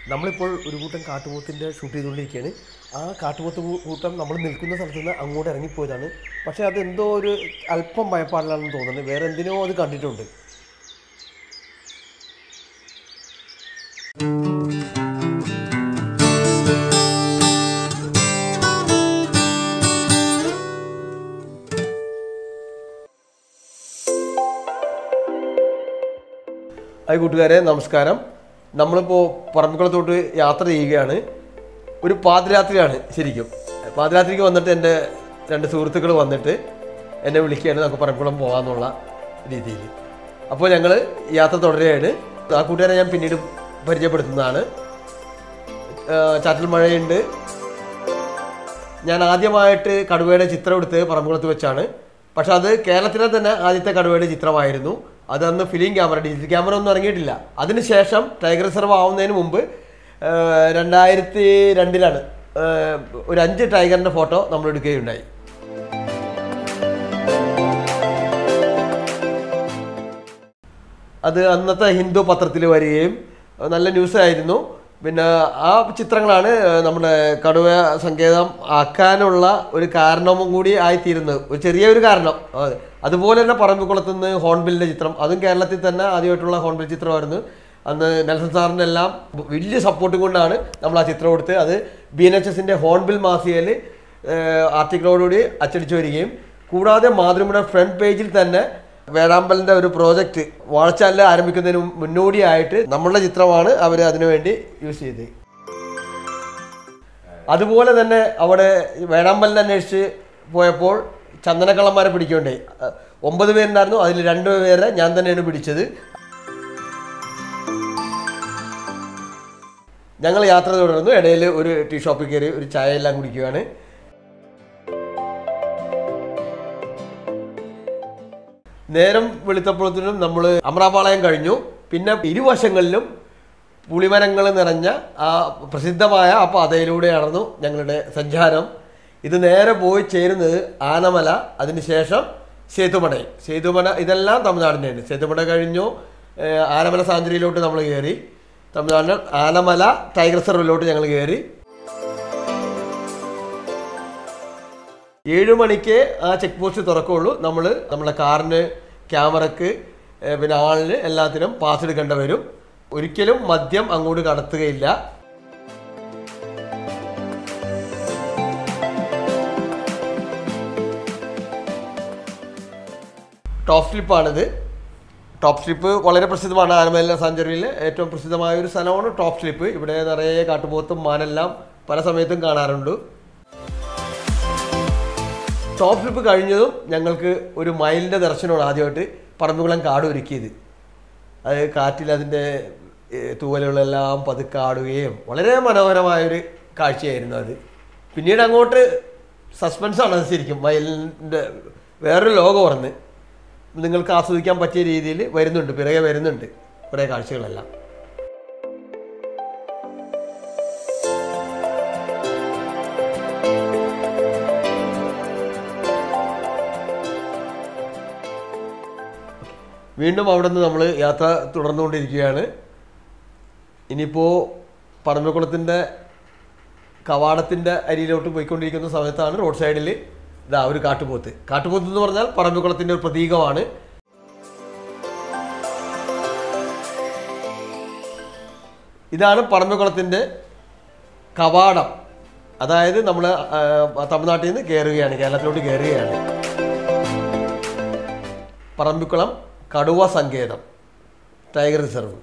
നമ്മളിപ്പോൾ ഒരു കൂട്ടം കാട്ടുപോത്തിൻ്റെ ഷൂട്ട് ചെയ്തുകൊണ്ടിരിക്കുകയാണ് ആ കാട്ടുപോത്ത് കൂ- കൂട്ടം നമ്മൾ നിൽക്കുന്ന സ്ഥലത്ത് നിന്ന് അങ്ങോട്ട് ഇറങ്ങിപ്പോയതാണ് പക്ഷേ അത് എന്തോ ഒരു അല്പം ഭയപ്പാടിലാണെന്ന് തോന്നുന്നത് വേറെ എന്തിനോ അത് കണ്ടിട്ടുണ്ട് ഹായ് കൂട്ടുകാരെ നമസ്കാരം നമ്മളിപ്പോൾ പറമ്പിക്കുളത്തോട്ട് യാത്ര ചെയ്യുകയാണ് ഒരു പാതിരാത്രിയാണ് ശരിക്കും പാതിരാത്രിക്ക് വന്നിട്ട് എൻ്റെ രണ്ട് സുഹൃത്തുക്കൾ വന്നിട്ട് എന്നെ വിളിക്കുകയാണ് നമുക്ക് പറമ്പിക്കുളം പോകാമെന്നുള്ള രീതിയിൽ അപ്പോൾ ഞങ്ങൾ യാത്ര തുടരുകയാണ് ആ കൂട്ടുകാരെ ഞാൻ പിന്നീട് പരിചയപ്പെടുത്തുന്നതാണ് ഏഹ് ചാറ്റൽ മഴയുണ്ട് ഞാൻ ആദ്യമായിട്ട് കടുവയുടെ ചിത്രം എടുത്ത് പറമ്പുകുളത്ത് വെച്ചാണ് പക്ഷെ അത് കേരളത്തിലെ തന്നെ ആദ്യത്തെ കടുവയുടെ ചിത്രമായിരുന്നു അത് അന്ന് ഫിലിം ക്യാമറ ഡിജിറ്റൽ ക്യാമറ ഒന്നും ഇറങ്ങിയിട്ടില്ല അതിനുശേഷം ടൈഗർ റിസർവ് ആവുന്നതിന് മുമ്പ് ആ, രണ്ടായിരത്തി രണ്ടിലാണ് ആ, ഒരു അഞ്ച് ടൈഗറിൻ്റെ ഫോട്ടോ നമ്മൾ എടുക്കുകയുണ്ടായി അത് അന്നത്തെ ഹിന്ദു പത്രത്തിൽ വരികയും അഹ് നല്ല ന്യൂസ് ആയിരുന്നു പിന്നെ ആ ചിത്രങ്ങളാണ് ഏഹ്, നമ്മുടെ കടുവ സങ്കേതം ആക്കാനുള്ള ഒരു കാരണവും കൂടി ആയിത്തീരുന്നത് ഒരു ചെറിയൊരു കാരണം അതെ. അതുപോലെ തന്നെ പറമ്പിക്കുളത്ത് നിന്ന് ഹോൺബിലിൻ്റെ ചിത്രം അതും കേരളത്തിൽ തന്നെ ആദ്യമായിട്ടുള്ള ഹോൺബിൽ ചിത്രമായിരുന്നു അന്ന് നെൽസൺ സാറിൻ്റെ എല്ലാം വലിയ സപ്പോർട്ടും കൊണ്ടാണ് നമ്മൾ ആ ചിത്രം എടുത്ത് അത് ബി എൻ എച്ച് എസിൻ്റെ ഹോൺബിൽ മാസികയിൽ ആർട്ടിക്കിളോടുകൂടി അച്ചടിച്ചു വരികയും കൂടാതെ മാതൃഭൂമിയുടെ ഫ്രണ്ട് പേജിൽ തന്നെ വേഴാമ്പലിന്റെ ഒരു പ്രോജക്റ്റ് വാഴച്ചാലിൽ ആരംഭിക്കുന്നതിന് മുന്നോടിയായിട്ട് നമ്മളുടെ ചിത്രമാണ് അവർ അതിനുവേണ്ടി യൂസ് ചെയ്തത് അതുപോലെ തന്നെ അവിടെ വേഴാമ്പലിനെ അന്വേഷിച്ച് പോയപ്പോൾ ചന്ദനക്കള്ളന്മാരെ പിടിക്കുകയുണ്ടായി അഹ് ഒമ്പത് പേരുണ്ടായിരുന്നു അതിൽ രണ്ട് പേരെ ഞാൻ തന്നെയാണ് പിടിച്ചത് ഞങ്ങൾ യാത്ര തുടർന്നു ഇടയിൽ ഒരു ടീ ഷോപ്പിൽ കയറി ഒരു ചായ എല്ലാം കുടിക്കുകയാണ് നേരം വെളുത്തപ്പോഴത്തിനും നമ്മൾ അമറാപാളയം കഴിഞ്ഞു പിന്നെ ഇരുവശങ്ങളിലും പുളിമരങ്ങൾ നിറഞ്ഞ ആ പ്രസിദ്ധമായ ആ പാതയിലൂടെയായിരുന്നു ഞങ്ങളുടെ സഞ്ചാരം ഇത് നേരെ പോയി ചേരുന്നത് ആനമല അതിനുശേഷം സേതുമട സേതുമല ഇതെല്ലാം തമിഴ്നാടിൻ്റെയാണ് സേതുമട കഴിഞ്ഞു ഏഹ് ആനമല സാഞ്ചുരിയിലോട്ട് നമ്മൾ കയറി തമിഴ്നാടിന് ആനമല ടൈഗർ റിസർവിലോട്ട് ഞങ്ങൾ കയറി ഏഴ് മണിക്ക് ആ ചെക്ക് പോസ്റ്റ് തുറക്കുള്ളൂ നമ്മൾ നമ്മുടെ കാറിന് ക്യാമറക്ക് ഏഹ് പിന്നെ ആളിന് എല്ലാത്തിനും പാസ് എടുക്കേണ്ടി വരും ഒരിക്കലും മദ്യം അങ്ങോട്ട് കടത്തുകയില്ല ടോപ്പ് സ്ലിപ്പാണിത് ടോപ്പ് സ്ലിപ്പ് വളരെ പ്രസിദ്ധമാണ് ആനമല സാഞ്ചുറിയിലെ ഏറ്റവും പ്രസിദ്ധമായ ഒരു സ്ഥലമാണ് ടോപ്പ് സ്ലിപ്പ് ഇവിടെ നിറയെ കാട്ടുപോത്തും മാനെല്ലാം പല സമയത്തും കാണാറുണ്ട് ടോപ്പ് സ്ലിപ്പ് കഴിഞ്ഞതും ഞങ്ങൾക്ക് ഒരു മയിലിൻ്റെ ദർശനമാണ് ആദ്യമായിട്ട് പറമ്പുകുളം കാട് ഒരുക്കിയത് അത് കാറ്റിൽ അതിൻ്റെ ഏഹ്, തൂവലുകളെല്ലാം പതുക്കാടുകയും വളരെ മനോഹരമായൊരു കാഴ്ചയായിരുന്നു അത് പിന്നീട് അങ്ങോട്ട് സസ്പെൻസാണ് അത് ശരിക്കും മയിലിൻ്റെ വേറൊരു ലോകം പറഞ്ഞ് നിങ്ങൾക്ക് ആസ്വദിക്കാൻ പറ്റിയ രീതിയിൽ വരുന്നുണ്ട് പിറകെ വരുന്നുണ്ട് കുറേ കാഴ്ചകളെല്ലാം വീണ്ടും അവിടെ നിന്ന് നമ്മൾ യാത്ര തുടർന്നുകൊണ്ടിരിക്കുകയാണ് ഇനിയിപ്പോൾ പറമ്പക്കുളത്തിൻ്റെ കവാടത്തിൻ്റെ അരിയിലോട്ട് പോയിക്കൊണ്ടിരിക്കുന്ന സമയത്താണ് റോഡ് സൈഡിൽ ഇതാ ഒരു കാട്ടുപോത്ത് കാട്ടുപോത്ത് എന്ന് പറഞ്ഞാൽ പറമ്പക്കുളത്തിൻ്റെ ഒരു പ്രതീകമാണ് ഇതാണ് പറമ്പക്കുളത്തിൻ്റെ കവാടം അതായത് നമ്മൾ തമിഴ്നാട്ടിൽ നിന്ന് കയറുകയാണ് കേരളത്തിലോട്ട് കയറുകയാണ് പറമ്പിക്കുളം കടുവ സങ്കേതം ടൈഗർ റിസർവ്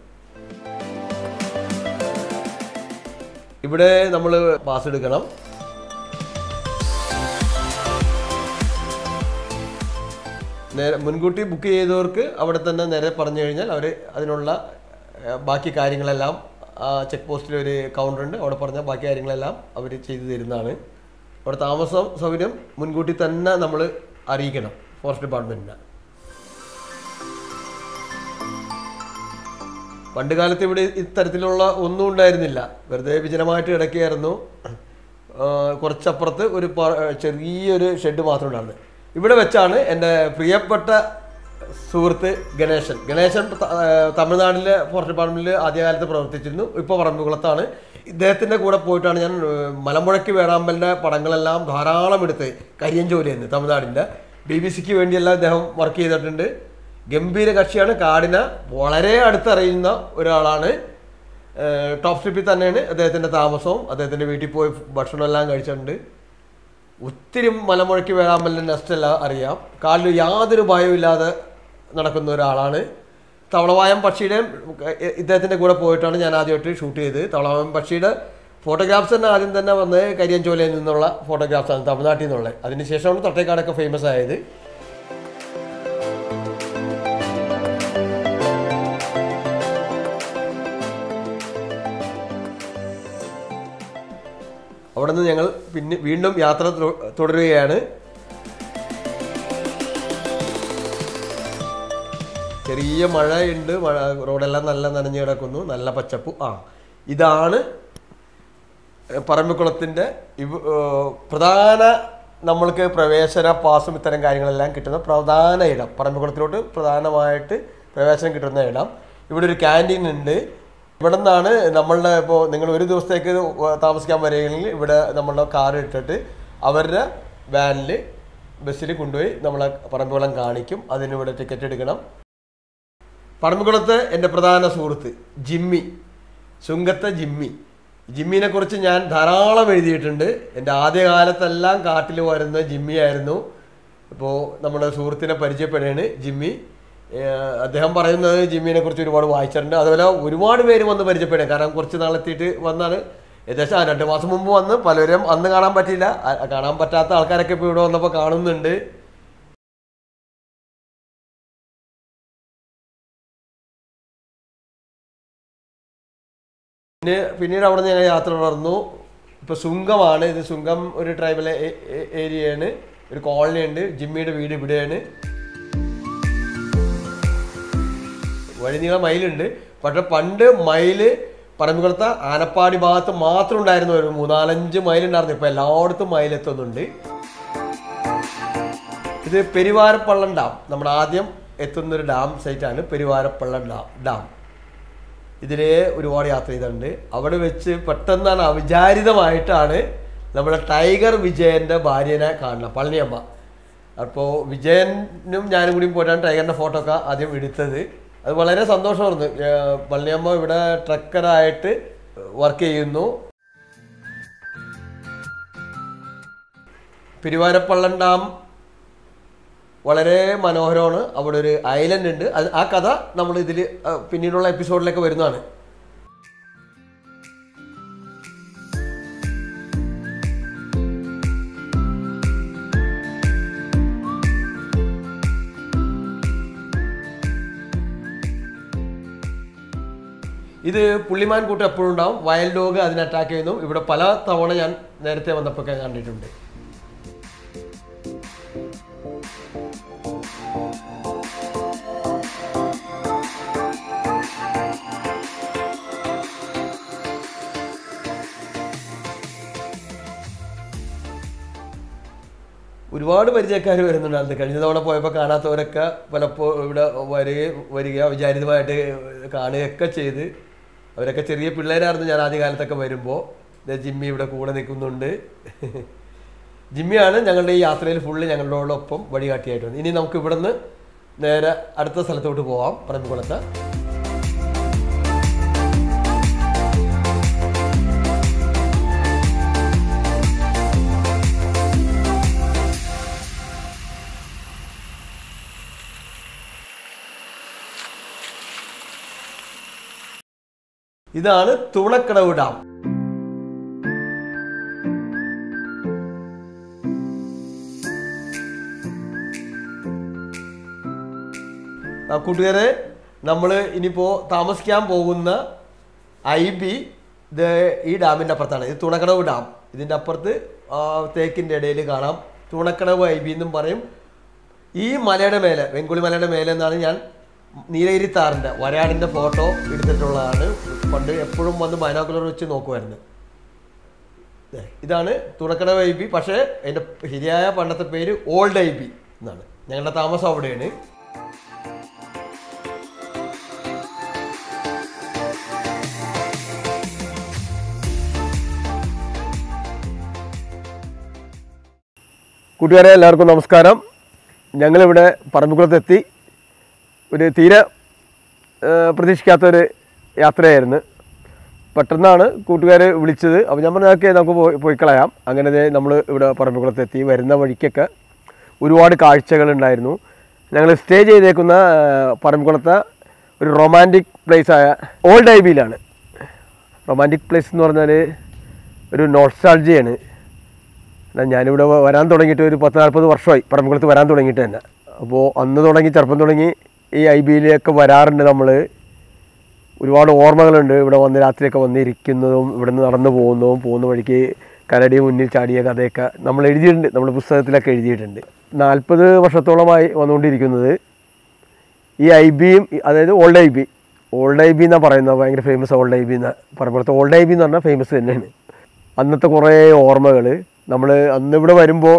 ഇവിടെ നമ്മൾ പാസ് എടുക്കണം നേരെ മുൻകൂട്ടി ബുക്ക് ചെയ്തവർക്ക് അവിടെ തന്നെ നേരെ പറഞ്ഞു കഴിഞ്ഞാൽ അവർ അതിനുള്ള ഏഹ്, ബാക്കി കാര്യങ്ങളെല്ലാം ആ ചെക്ക് പോസ്റ്റിൽ ഒരു കൗണ്ടർ ഉണ്ട് അവിടെ പറഞ്ഞാൽ ബാക്കി കാര്യങ്ങളെല്ലാം അവർ ചെയ്തു തരുന്നതാണ് അവിടെ താമസം സൗകര്യം മുൻകൂട്ടി തന്നെ നമ്മൾ അറിയിക്കണം ഫോറസ്റ്റ് ഡിപ്പാർട്ട്മെൻറ്റിനെ പണ്ട് കാലത്ത് ഇവിടെ ഇത്തരത്തിലുള്ള ഒന്നും ഉണ്ടായിരുന്നില്ല വെറുതെ വിജനമായിട്ട് കിടക്കുകയായിരുന്നു ആ, കുറച്ചപ്പുറത്ത് ഒരു പ- ചെറിയൊരു ഷെഡ് മാത്രം ഉണ്ടായിരുന്നു ഇവിടെ വെച്ചാണ് എൻ്റെ പ്രിയപ്പെട്ട സുഹൃത്ത് ഗണേശൻ ഗണേശൻ ത- ഏർ തമിഴ്നാട്ടിലെ ഫോറസ്റ്റ് ഡിപ്പാർട്ട്മെന്റിൽ ആദ്യകാലത്ത് പ്രവർത്തിച്ചിരുന്നു ഇപ്പോൾ പറമ്പുകുളത്താണ് ഇദ്ദേഹത്തിന്റെ കൂടെ പോയിട്ടാണ് ഞാൻ ഏർ മലമ്പുഴയ്ക്ക് വേഴാമ്പലിന്റെ പടങ്ങളെല്ലാം ധാരാളം എടുത്ത് കരിയൻ ജോലിയെന്ന് തമിഴ്നാടിന്റെ ബി ബി സിക്ക് വേണ്ടിയെല്ലാം ഇദ്ദേഹം വർക്ക് ചെയ്തിട്ടുണ്ട് ഗംഭീര കക്ഷിയാണ് കാടിനെ വളരെ അടുത്തറിയുന്ന ഒരാളാണ് ഏർ ടോപ്പ് സ്ട്രിപ്പിൽ തന്നെയാണ് അദ്ദേഹത്തിന്റെ താമസവും അദ്ദേഹത്തിന്റെ വീട്ടിൽ പോയി ഭക്ഷണം എല്ലാം കഴിച്ചിട്ടുണ്ട് ഒത്തിരി മലമുഴക്കി വേഴാമ്പലിൻ്റെ നെസ്റ്റ് എല്ലാം അറിയാം കാലിൽ യാതൊരു ഭയവും ഇല്ലാതെ നടക്കുന്ന ഒരാളാണ് തവളവായം പക്ഷിയുടെ ഇദ്ദേഹത്തിൻ്റെ കൂടെ പോയിട്ടാണ് ഞാൻ ആദ്യമായിട്ട് ഷൂട്ട് ചെയ്തത് തവളവായം പക്ഷിയുടെ ഫോട്ടോഗ്രാഫ്സ് തന്നെ ആദ്യം തന്നെ വന്നത് കരിയൻചോലയിൽ നിന്നുള്ള ഫോട്ടോഗ്രാഫ്സാണ് തമിഴ്നാട്ടിൽ നിന്നുള്ളത് അതിനുശേഷമാണ് തട്ടേക്കാടൊക്കെ ഫേമസ് ആയത് അവിടെ നിന്ന് ഞങ്ങൾ പിന്നെ വീണ്ടും യാത്ര തു- തുടരുകയാണ് ചെറിയ മഴയുണ്ട് മഴ റോഡെല്ലാം നല്ല നനഞ്ഞു കിടക്കുന്നു നല്ല പച്ചപ്പു ആ ഇതാണ് പറമ്പിക്കുളത്തിൻ്റെ ഇവ ഏർ പ്രധാന നമ്മൾക്ക് പ്രവേശന പാസും ഇത്തരം കാര്യങ്ങളെല്ലാം കിട്ടുന്ന പ്രധാന ഇടം പറമ്പിക്കുളത്തിലോട്ട് പ്രധാനമായിട്ട് പ്രവേശനം കിട്ടുന്ന ഇടം ഇവിടെ ഒരു ക്യാൻറ്റീൻ ഉണ്ട് ഇവിടെ നിന്നാണ് നമ്മളുടെ ഇപ്പോൾ നിങ്ങൾ ഒരു ദിവസത്തേക്ക് താമസിക്കാൻ വരികയാണെങ്കിൽ ഇവിടെ നമ്മളുടെ കാർ ഇട്ടിട്ട് അവരുടെ വാനിൽ ബസ്സിൽ കൊണ്ടുപോയി നമ്മളെ പറമ്പിക്കുളം കാണിക്കും അതിന് ഇവിടെ ടിക്കറ്റ് എടുക്കണം പറമ്പിക്കുളത്ത് എൻ്റെ പ്രധാന സുഹൃത്ത് ജിമ്മി ചുങ്കത്തെ ജിമ്മി ജിമ്മിനെ കുറിച്ച് ഞാൻ ധാരാളം എഴുതിയിട്ടുണ്ട് എൻ്റെ ആദ്യകാലത്തെല്ലാം കാട്ടിൽ വരുന്ന ജിമ്മി ആയിരുന്നു ഇപ്പോൾ നമ്മുടെ സുഹൃത്തിനെ പരിചയപ്പെടുകയാണ് ജിമ്മി ഏഹ് അദ്ദേഹം പറയുന്നത് ജിമ്മിനെ കുറിച്ച് ഒരുപാട് വായിച്ചിട്ടുണ്ട് അതുപോലെ ഒരുപാട് പേര് വന്ന് പരിചയപ്പെടുക കാരണം കുറച്ച് നാളെത്തിയിട്ട് വന്നാണ് ഏകദേശം ആ രണ്ട് മാസം മുമ്പ് വന്ന് പലരും അന്ന് കാണാൻ പറ്റിയില്ല ആ- കാണാൻ പറ്റാത്ത ആൾക്കാരൊക്കെ ഇപ്പോൾ ഇവിടെ വന്നപ്പോൾ കാണുന്നുണ്ട് പിന്നെ പിന്നീട് അവിടെ നിന്ന് ഞങ്ങൾ യാത്ര തുടർന്നു ഇപ്പൊ സുങ്കമാണ് ഇത് സുങ്കം ഒരു ട്രൈബൽ ഏരിയയാണ് ഒരു കോളനി ഉണ്ട് ജിമ്മിയുടെ വീട് ഇവിടെയാണ് വഴിനീളം മയിലുണ്ട് പക്ഷെ പണ്ട് മയില് പറമ്പിക്കുളത്ത ആനപ്പാടി ഭാഗത്ത് മാത്രം ഉണ്ടായിരുന്ന ഒരു മൂന്നാലഞ്ച് മയിലുണ്ടായിരുന്നു ഇപ്പൊ എല്ലായിടത്തും മയിലെത്തുന്നുണ്ട് ഇത് പെരുവാരപ്പള്ളം ഡാം നമ്മൾ ആദ്യം എത്തുന്ന ഒരു ഡാം സൈറ്റാണ് പെരുവാരപ്പള്ളം ഡാം ഡാം ഇതിലെ ഒരുപാട് യാത്ര ചെയ്തിട്ടുണ്ട് അവിടെ വെച്ച് പെട്ടെന്നാണ് അവിചാരിതമായിട്ടാണ് നമ്മുടെ ടൈഗർ വിജയന്റെ ഭാര്യനെ കാണുന്നത് പളനിയമ്മ അപ്പോൾ വിജയനും ഞാനും കൂടി പോയിട്ടാണ് ടൈഗറിന്റെ ഫോട്ടോ ഒക്കെ ആദ്യം എടുത്തത് അത് വളരെ സന്തോഷമായിരുന്നു ഏർ പളനിയമ്മ ഇവിടെ ട്രക്കറായിട്ട് വർക്ക് ചെയ്യുന്നു പെരുവാരപ്പള്ളൻ ഡാം വളരെ മനോഹരമാണ് അവിടെ ഒരു ഐലൻഡ് ഉണ്ട് അത് ആ കഥ നമ്മൾ ഇതിൽ പിന്നീടുള്ള എപ്പിസോഡിലൊക്കെ വരുന്നതാണ് ഇത് പുള്ളിമാൻ കൂട്ടം എപ്പോഴും ഉണ്ടാവും വൈൽഡ് ഡോഗ് അതിനെ അറ്റാക്ക് ചെയ്യുന്നു ഇവിടെ പല തവണ ഞാൻ നേരത്തെ വന്നപ്പോൾ കണ്ടിട്ടുണ്ട് ഒരുപാട് പരിചയക്കാർ വരുന്നുണ്ടായിരുന്നു കഴിഞ്ഞ തവണ പോയപ്പോൾ കാണാത്തവരൊക്കെ പലപ്പോൾ ഇവിടെ വരിക വരിക വിചാരിതമായിട്ട് കാണുകയൊക്കെ ചെയ്ത് അവരൊക്കെ ചെറിയ പിള്ളേരായിരുന്നു ഞാൻ ആദ്യ കാലത്തൊക്കെ വരുമ്പോൾ ദേ ജിമ്മി ഇവിടെ കൂടെ നിൽക്കുന്നുണ്ട് ജിമ്മിയാണ് ഞങ്ങളുടെ ഈ യാത്രയിൽ ഫുള്ള് ഞങ്ങളോടൊപ്പം വഴികാട്ടിയായിട്ട് വന്നത് ഇനി നമുക്ക് ഇവിടുന്ന് നേരെ അടുത്ത സ്ഥലത്തോട്ട് പോവാം പറമ്പിക്കുളത്ത് ഇതാണ് തുണക്കടവ് ഡാം ആ കൂട്ടുകാരെ നമ്മൾ ഇനിയിപ്പോൾ താമസിക്കാൻ പോകുന്ന ഐ ബി ഇത് ഈ ഡാമിൻ്റെ അപ്പുറത്താണ് ഇത് തുണക്കടവ് ഡാം ഇതിൻ്റെ അപ്പുറത്ത് ആ തേക്കിൻ്റെ ഇടയിൽ കാണാം തുണക്കടവ് ഐ ബി എന്നും പറയും ഈ മലയുടെ മേലെ വെങ്കുളി മലയുടെ മേലെ എന്നാണ് ഞാൻ നീലഗിരിത്താറിൻ്റെ വരാടിൻ്റെ ഫോട്ടോ എടുത്തിട്ടുള്ളതാണ് പണ്ട് എപ്പോഴും വന്ന് ബൈനോക്കുലർ വെച്ച് നോക്കുമായിരുന്നു ദേ, ഇതാണ് തുണക്കടവ് ഐ ബി പക്ഷേ എൻ്റെ ശരിയായ പണ്ടത്തെ പേര് ഓൾഡ് ഐ ബി എന്നാണ് ഞങ്ങളുടെ താമസം അവിടെയാണ് കൂട്ടുകാരെ എല്ലാവർക്കും നമസ്കാരം ഞങ്ങളിവിടെ പറമ്പിക്കുളത്തെത്തി ഒരു തീരെ ആ, പ്രതീക്ഷിക്കാത്തൊരു യാത്രയായിരുന്നു പെട്ടെന്നാണ് കൂട്ടുകാർ വിളിച്ചത് അപ്പോൾ ഞാൻ പറഞ്ഞു ഓക്കെ നമുക്ക് പോയി പോയി കളയാം അങ്ങനെ നമ്മൾ ഇവിടെ പറമ്പിക്കുളത്തെത്തി വരുന്ന വഴിക്കൊക്കെ ഒരുപാട് കാഴ്ചകളുണ്ടായിരുന്നു ഞങ്ങൾ സ്റ്റേ ചെയ്തേക്കുന്ന ആ, പറമ്പിക്കുളത്തെ ഒരു റൊമാൻറ്റിക് പ്ലേസായ ഓൾഡ് ഐബിയിലാണ് റൊമാൻറ്റിക് പ്ലേസ് എന്ന് പറഞ്ഞാൽ ഒരു നോൾസാൾജിയാണ് എന്നാൽ ഞാനിവിടെ വ- വരാൻ തുടങ്ങിയിട്ട് ഒരു പത്ത് നാൽപ്പത് വർഷമായി പറമ്പുകുളത്ത് വരാൻ തുടങ്ങിയിട്ട് തന്നെ അപ്പോൾ അന്ന് തുടങ്ങി ചെറുപ്പം തുടങ്ങി ഈ ഐ ബിയിലൊക്കെ വരാറുണ്ട് നമ്മൾ ഒരുപാട് ഓർമ്മകളുണ്ട് ഇവിടെ വന്ന് രാത്രിയൊക്കെ വന്നിരിക്കുന്നതും ഇവിടെ നിന്ന് നടന്നു പോകുന്നതും പോകുന്ന വഴിക്ക് കരടി മുന്നിൽ ചാടിയ കഥയൊക്കെ നമ്മൾ എഴുതിയിട്ടുണ്ട് നമ്മൾ പുസ്തകത്തിലൊക്കെ എഴുതിയിട്ടുണ്ട് നാൽപ്പത് വർഷത്തോളമായി വന്നുകൊണ്ടിരിക്കുന്നത് ഈ ഐ ബിയും അതായത് old I B old I B എന്നാണ് പറയുന്നത് ഭയങ്കര ഫേമസ് ഓൾഡ് ഐ ബി എന്ന് പറയുമ്പോഴത്തെ ഓൾഡ് ഐ ബി എന്ന് പറഞ്ഞാൽ ഫേമസ് തന്നെയാണ് അന്നത്തെ കുറേ ഓർമ്മകൾ നമ്മൾ അന്ന് ഇവിടെ വരുമ്പോൾ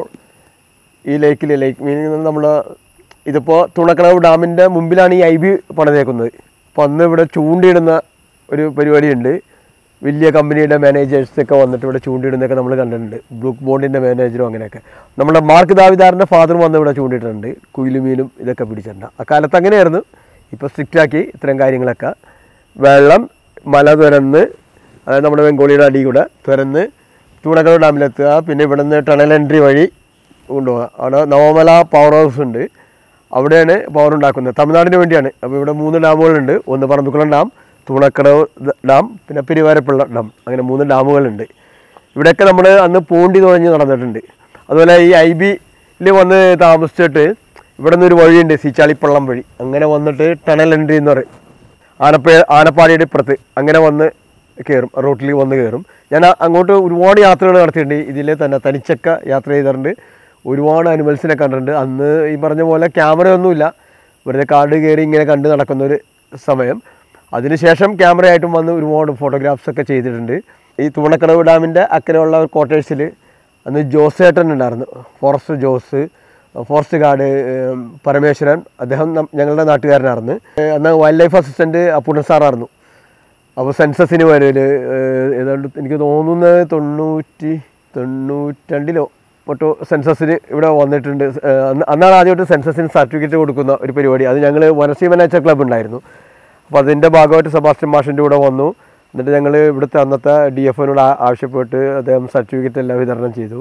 ഈ ലേക്കിൽ ലേക്ക് മീനിങ് നമ്മൾ ഇതിപ്പോൾ തുണക്കടവ് ഡാമിൻ്റെ മുമ്പിലാണ് ഈ ഐ ബി പണിതേക്കുന്നത് അപ്പോൾ അന്ന് ഇവിടെ ചൂണ്ടിയിടുന്ന ഒരു പരിപാടിയുണ്ട് വലിയ കമ്പനിയുടെ മാനേജേഴ്സൊക്കെ വന്നിട്ട് ഇവിടെ ചൂണ്ടിയിടുന്നതൊക്കെ നമ്മൾ കണ്ടിട്ടുണ്ട് ബ്രൂക്ക് ബോണ്ടിൻ്റെ മാനേജറും അങ്ങനെയൊക്കെ നമ്മുടെ മാർക്ക് ദാവിദാറിൻ്റെ ഫാദറും വന്ന് ഇവിടെ ചൂണ്ടിയിട്ടുണ്ട് കുയിലുമീനും ഇതൊക്കെ പിടിച്ചിട്ടുണ്ട് അക്കാലത്ത് അങ്ങനെയായിരുന്നു ഇപ്പോൾ സ്ട്രിക്റ്റാക്കി ഇത്തരം കാര്യങ്ങളൊക്കെ വെള്ളം മല തുരന്ന് അതായത് നമ്മുടെ ബംഗോളിയുടെ അടി കൂടെ തുരന്ന് തൂണക്കടവ് ഡാമിലെത്തുക പിന്നെ ഇവിടുന്ന് ടണൽ എൻട്രി വഴി കൊണ്ടുപോകുക അവിടെ നവമല പവർ ഹൗസ് ഉണ്ട് അവിടെയാണ് പവർ ഉണ്ടാക്കുന്നത് തമിഴ്നാടിന് വേണ്ടിയാണ് അപ്പോൾ ഇവിടെ മൂന്ന് ഡാമുകളുണ്ട് ഒന്ന് പറമ്പിക്കുളം ഡാം തൂണക്കടവ് ദ- ഡാം പിന്നെ പെരുവാരപ്പിള്ള ഡാം അങ്ങനെ മൂന്ന് ഡാമുകളുണ്ട് ഇവിടെയൊക്കെ നമ്മൾ അന്ന് പൂണ്ടി തുഴഞ്ഞ് നടന്നിട്ടുണ്ട് അതുപോലെ ഈ ഐ ബിയിൽ വന്ന് താമസിച്ചിട്ട് ഇവിടെ നിന്ന് ഒരു വഴിയുണ്ട് സീച്ചാളിപ്പള്ളം വഴി അങ്ങനെ വന്നിട്ട് ടണൽ എൻട്രി എന്ന് പറയും ആനപ്പ ആനപ്പാടിയുടെ ഇപ്പുറത്ത് അങ്ങനെ വന്ന് കയറും റോട്ടിൽ വന്ന് കയറും ഞാൻ ആ- അങ്ങോട്ട് ഒരുപാട് യാത്രകൾ നടത്തിയിട്ടുണ്ട് ഇതിൽ തന്നെ തനിച്ചൊക്കെ യാത്ര ചെയ്തിട്ടുണ്ട് ഒരുപാട് അനിമൽസിനെ കണ്ടിട്ടുണ്ട് അന്ന് ഈ പറഞ്ഞ പോലെ ക്യാമറ ഒന്നുമില്ല വെറുതെ കാട് കയറി ഇങ്ങനെ കണ്ട് നടക്കുന്ന ഒരു സമയം അതിനുശേഷം ക്യാമറയായിട്ടും വന്ന് ഒരുപാട് ഫോട്ടോഗ്രാഫ്സ് ഒക്കെ ചെയ്തിട്ടുണ്ട് ഈ തൂണക്കടവ് ഡാമിൻ്റെ അക്കരെയുള്ള ക്വാർട്ടേഴ്സിൽ അന്ന് ജോസ് ഏട്ടൻ ഉണ്ടായിരുന്നു ഫോറസ്റ്റ് ജോസ് ഫോറസ്റ്റ് ഗാർഡ് ഏം, പരമേശ്വരൻ അദ്ദേഹം നം- ഞങ്ങളുടെ നാട്ടുകാരനായിരുന്നു ഏ, അന്ന് വൈൽഡ് ലൈഫ് അസിസ്റ്റൻറ്റ് അപ്പുണ്ണൻ സാറായിരുന്നു അപ്പോൾ സെൻസസിന് വരല് ഏതാണ്ട് എനിക്ക് തോന്നുന്നത് തൊണ്ണൂറ്റി തൊണ്ണൂറ്റിരണ്ടിലോ മറ്റോ സെൻസസിന് ഇവിടെ വന്നിട്ടുണ്ട് ഏ, അന്ന് അന്നാണ് ആദ്യമായിട്ട് സെൻസസിന് സർട്ടിഫിക്കറ്റ് കൊടുക്കുന്ന ഒരു പരിപാടി അത് ഞങ്ങൾ വനസീമ നേച്ചർ ക്ലബ്ബ് ഉണ്ടായിരുന്നു അപ്പോൾ അതിൻ്റെ ഭാഗമായിട്ട് സെബാസ്റ്റ്യൻ മാഷിൻ്റെ കൂടെ വന്നു എന്നിട്ട് ഞങ്ങൾ ഇവിടുത്തെ അന്നത്തെ ഡി എഫ് ഒനോട് ആവശ്യപ്പെട്ട് അദ്ദേഹം സർട്ടിഫിക്കറ്റ് എല്ലാം വിതരണം ചെയ്തു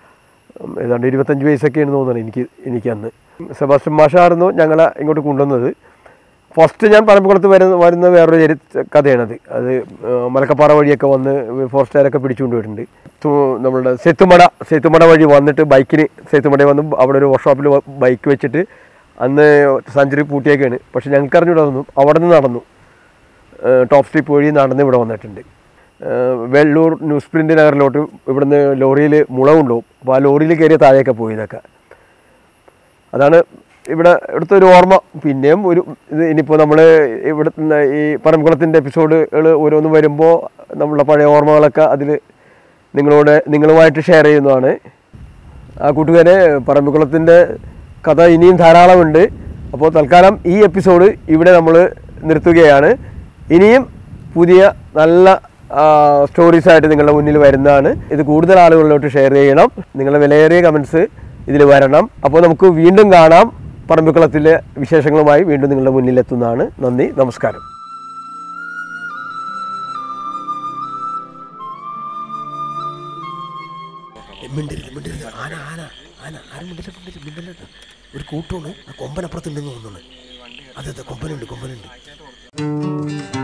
ഉം, ഏതാണ്ട് ഇരുപത്തഞ്ച് വയസ്സൊക്കെയാണ് തോന്നുന്നത് എനിക്ക് എനിക്ക് അന്ന് സെബാസ്റ്റ്യൻ മാഷായിരുന്നു ഞങ്ങളെ ഇങ്ങോട്ട് കൊണ്ടുവന്നത് ഫസ്റ്റ് ഞാൻ പറമ്പിക്കുളത്ത് വരുന്ന വരുന്ന വേറൊരു ചരി കഥയാണത് അത് ആ, മലക്കപ്പാറ വഴിയൊക്കെ വന്ന് ഫോറസ്റ്റുകാരൊക്കെ പിടിച്ചുകൊണ്ട് വരുന്നുണ്ട് തു- നമ്മളുടെ സെത്തുമട സെത്തുമട വഴി വന്നിട്ട് ബൈക്കിന് സെത്തുമട വന്ന് അവിടെ ഒരു വർക്ക്ഷോപ്പിൽ ബൈക്ക് വെച്ചിട്ട് അന്ന് സെഞ്ചുറി പൂട്ടിയൊക്കെയാണ് പക്ഷെ ഞങ്ങൾക്ക് അറിഞ്ഞൂടായിരുന്നു അവിടെ നിന്ന് നടന്നു ഏഹ് ടോപ്പ് സ്ട്രിപ്പ് വഴി നടന്ന് ഇവിടെ വന്നിട്ടുണ്ട് ഏഹ് വെള്ളൂർ ന്യൂസ് പ്രിൻ്റ് നഗറിലോട്ട് ഇവിടുന്ന് ലോറിയിൽ മുള കൊണ്ടുപോകും അപ്പോൾ ആ ലോറിയിൽ കയറിയ താഴെയൊക്കെ പോയി ഇതൊക്കെ അതാണ് ഇവിടെ ഇവിടുത്തെ ഒരു ഓർമ്മ പിന്നെയും ഒരു ഇത് ഇനിയിപ്പോൾ നമ്മൾ ഇവിടെ ഈ പറമ്പിക്കുളത്തിൻ്റെ എപ്പിസോഡുകൾ ഓരോന്ന് വരുമ്പോൾ നമ്മളെ പഴയ ഓർമ്മകളൊക്കെ അതിൽ നിങ്ങളോട് നിങ്ങളുമായിട്ട് ഷെയർ ചെയ്യുന്നതാണ് ആ കൂട്ടുകാരെ പറമ്പിക്കുളത്തിൻ്റെ കഥ ഇനിയും ധാരാളമുണ്ട് അപ്പോൾ തൽക്കാലം ഈ എപ്പിസോഡ് ഇവിടെ നമ്മൾ നിർത്തുകയാണ് ഇനിയും പുതിയ നല്ല സ്റ്റോറീസ് ആയിട്ട് നിങ്ങളുടെ മുന്നിൽ വരുന്നതാണ് ഇത് കൂടുതൽ ആളുകളിലോട്ട് ഷെയർ ചെയ്യണം നിങ്ങളുടെ വിലയേറിയ കമൻസ് ഇതിൽ വരണം അപ്പോൾ നമുക്ക് വീണ്ടും കാണാം പറമ്പിക്കുളത്തിലെ വിശേഷങ്ങളുമായി വീണ്ടും നിങ്ങളുടെ മുന്നിൽ എത്തുന്നതാണ് നന്ദി നമസ്കാരം മിണ്ടരുത് മിണ്ടരുത് ആന ആന ആന ആരും മിണ്ടല്ല മിണ്ടല്ല മിണ്ടല്ല ഒരു കൂട്ടമാണ് ആ കൊമ്പനപ്പുറത്തുണ്ടെന്ന് തോന്നുന്നു അതെ അതെ കൊമ്പനുണ്ട് കൊമ്പനുണ്ട്